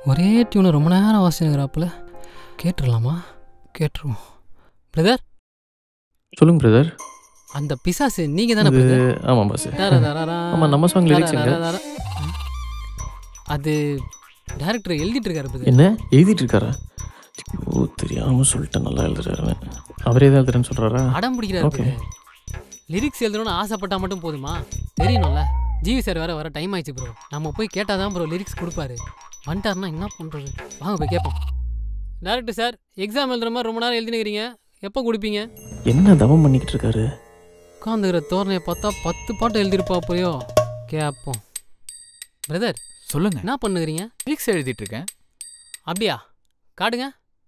ஒரே டியூனை ரொம்ப நேரம் வாசினுங்கிறாப்புல கேட்டுடலாமா கேட்டுருவோம் பிரதர் சொல்லுங்க பிரதர் அந்த பிசாசு நீங்கள் தானே இது பிரதர் ஆமாம் பாஸ் தாரா தாரா ஆமா நம்ம சாங் லிரிக்ஸ் எங்க தாரா தாரா. அது டேரக்டர் எழுதிட்டு இருக்காரு பிரதர் என்ன எழுதிட்டு இருக்காரா ஓ தெரியாம சொல்லிட்டேன் நல்லா எழுதுறாருன்னு அவரே தான் எழுதுறேன்னு சொல்றாரா அடம் பிடிக்கிறாரு Okay. லிரிக்ஸ் எழுதணும்னு ஆசைப்பட்டா மட்டும் போதுமா தெரியணும்ல ஜிவி சார் வேற வர டைம் ஆயிடுச்சு ப்ரோ நம்ம போய் கேட்டால் தான் ப்ரோ லிரிக்ஸ் கொடுப்பாரு வந்துட்டாருன்னா என்ன பண்ணுறது வாங்க போய் கேட்போம் டேரக்டர் சார் எக்ஸாம் எழுதுற மாதிரி ரொம்ப நேரம் எழுதினுக்கிறீங்க எப்போ கொடுப்பீங்க என்ன தவம் பண்ணிக்கிட்டு இருக்காரு உட்காந்துக்கிற தோரணையை பார்த்தா பத்து பாட்டு எழுதிருப்பா போயோ கேட்போம் பிரதர் சொல்லுங்க என்ன பண்ணுகிறீங்க லிரிக்ஸ் எழுதிட்டு இருக்கேன் அப்படியா காட்டுங்க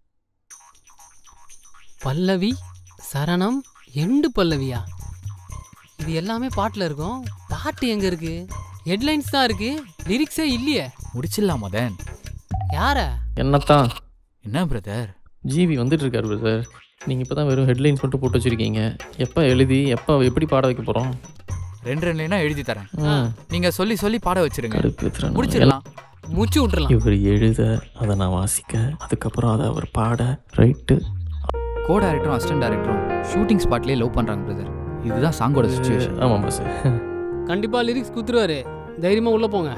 பல்லவி சரணம் எண்டு பல்லவியா இது எல்லாமே பாட்டில் இருக்கும் பாட்டு எங்கே இருக்கு ஹெட்லைன்ஸ் தான் இருக்கு லிரிக்ஸே இல்லையே முடிச்சிடலாம் மதன் யார என்னத்தான் என்ன பிரதர் ஜிவி வந்துட்டு இருக்காரு பிரதர் நீங்க இப்பதான் வெறும் ஹெட்லைன்ஸ் மட்டும் போட்டு வச்சிருக்கீங்க எப்போ எழுதி எப்போ எப்படி பாட வைக்க போறோம் ரெண்டு ரெண்டு லைனா எழுதி தரேன் ம், நீங்க சொல்லி சொல்லி பாட வச்சிருங்க கடுப்பேத்துறேன் நான். முடிச்சிடலாம் முச்சு விட்டுறலாம் இவர் எழுத அதை நான் வாசிக்க அதுக்கப்புறம் அதை அவர் பாட ரைட்டு கோ டைரக்டரும் அசிஸ்டன்ட் டைரக்டரும் ஷூட்டிங் ஸ்பாட்லேயே லவ் பண்றாங்க பிரதர் இதுதான் சாங்கோட சுச்சுவேஷன் ஆமாம் பாஸ் கண்டிப்பாக லிரிக்ஸ் குத்துருவாரு தைரியமாக உள்ளே போங்க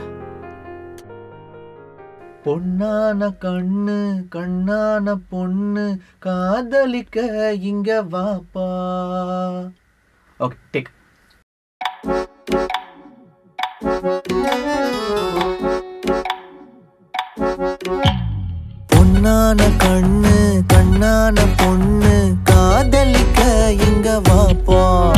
பொன்னான கண்ணு கண்ணான பொண்ணு காதலிக்க இங்க வாப்பா ஓகே டேக் பொன்னான கண்ணு கண்ணான பொண்ணு காதலிக்க இங்க வாப்பா